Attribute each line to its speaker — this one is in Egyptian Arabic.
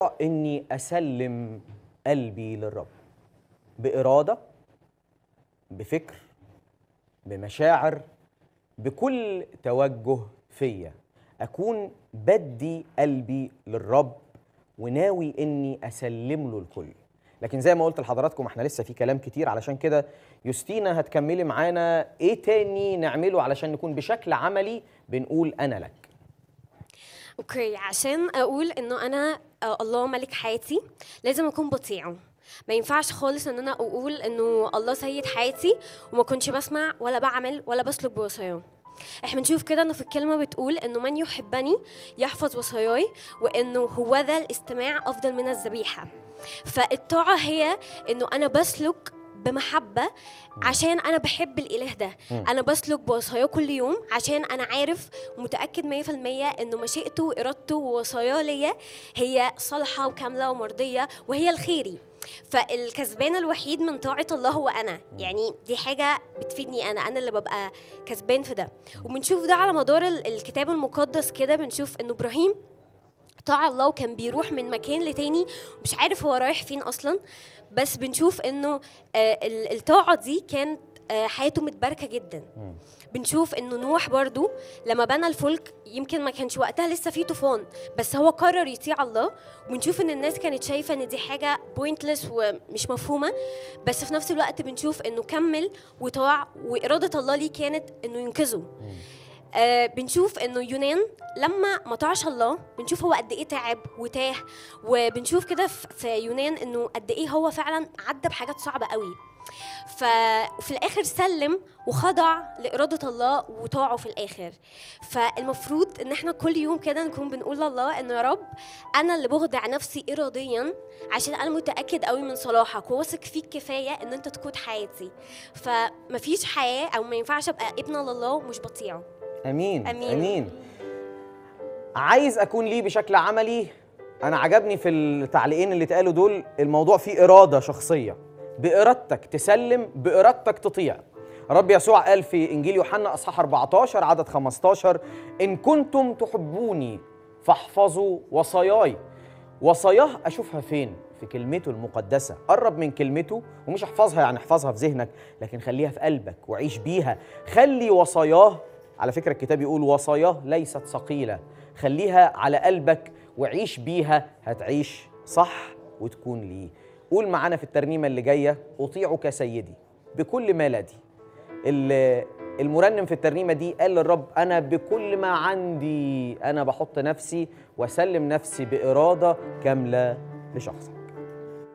Speaker 1: اني اسلم قلبي للرب باراده بفكر بمشاعر بكل توجه فيا اكون بدي قلبي للرب وناوي اني اسلم له الكل لكن زي ما قلت لحضراتكم احنا لسه في كلام كتير علشان كده يوستينا هتكملي معانا ايه تاني نعمله علشان نكون بشكل عملي بنقول انا لك
Speaker 2: اوكي عشان اقول انه انا آه، الله ملك حياتي لازم اكون بطيعه ما ينفعش خالص ان انا اقول انه الله سيد حياتي وما كنتش بسمع ولا بعمل ولا بسلك بوصاياه احنا بنشوف كده انه في الكلمه بتقول انه من يحبني يحفظ وصاياي وانه هو ذا الاستماع افضل من الذبيحه فالطاعه هي انه انا بسلك بمحبة عشان أنا بحب الإله ده أنا بسلك بوصاياه كل يوم عشان أنا عارف ومتأكد 100% إنه مشيئته وإرادته ووصاياه ليا هي صالحة وكاملة ومرضية وهي الخيري فالكسبان الوحيد من طاعة الله هو أنا يعني دي حاجة بتفيدني أنا أنا اللي ببقى كسبان في ده وبنشوف ده على مدار ال- الكتاب المقدس كده بنشوف إنه إبراهيم طاع الله وكان بيروح من مكان لتاني مش عارف هو رايح فين اصلا بس بنشوف انه آه، ال- الطاعه دي كانت آه، حياته متباركه جدا بنشوف انه نوح برضو لما بنى الفلك يمكن ما كانش وقتها لسه في طوفان بس هو قرر يطيع الله وبنشوف ان الناس كانت شايفه ان دي حاجه بوينتلس ومش مفهومه بس في نفس الوقت بنشوف انه كمل وطاع واراده الله ليه كانت انه ينقذه آه بنشوف انه يونان لما ما طاعش الله بنشوف هو قد ايه تعب وتاه وبنشوف كده في في يونان انه قد ايه هو فعلا عدى بحاجات صعبه قوي ففي الاخر سلم وخضع لاراده الله وطاعه في الاخر فالمفروض ان احنا كل يوم كده نكون بنقول لله انه يا رب انا اللي بخضع نفسي اراديا عشان انا متاكد قوي من صلاحك وواثق فيك كفايه ان انت تقود حياتي فمفيش حياه او ما ينفعش ابقى ابنه لله ومش بطيعه
Speaker 1: امين
Speaker 2: أمين.
Speaker 1: امين عايز اكون ليه بشكل عملي انا عجبني في التعليقين اللي اتقالوا دول الموضوع فيه اراده شخصيه بارادتك تسلم بارادتك تطيع رب يسوع قال في انجيل يوحنا اصحاح 14 عدد 15 ان كنتم تحبوني فاحفظوا وصاياي وصاياه اشوفها فين في كلمته المقدسه قرب من كلمته ومش احفظها يعني احفظها في ذهنك لكن خليها في قلبك وعيش بيها خلي وصاياه على فكره الكتاب يقول وصاياه ليست ثقيله خليها على قلبك وعيش بيها هتعيش صح وتكون ليه قول معانا في الترنيمه اللي جايه اطيعك سيدي بكل ما لدي ال- المرنم في الترنيمه دي قال للرب انا بكل ما عندي انا بحط نفسي واسلم نفسي باراده كامله لشخصك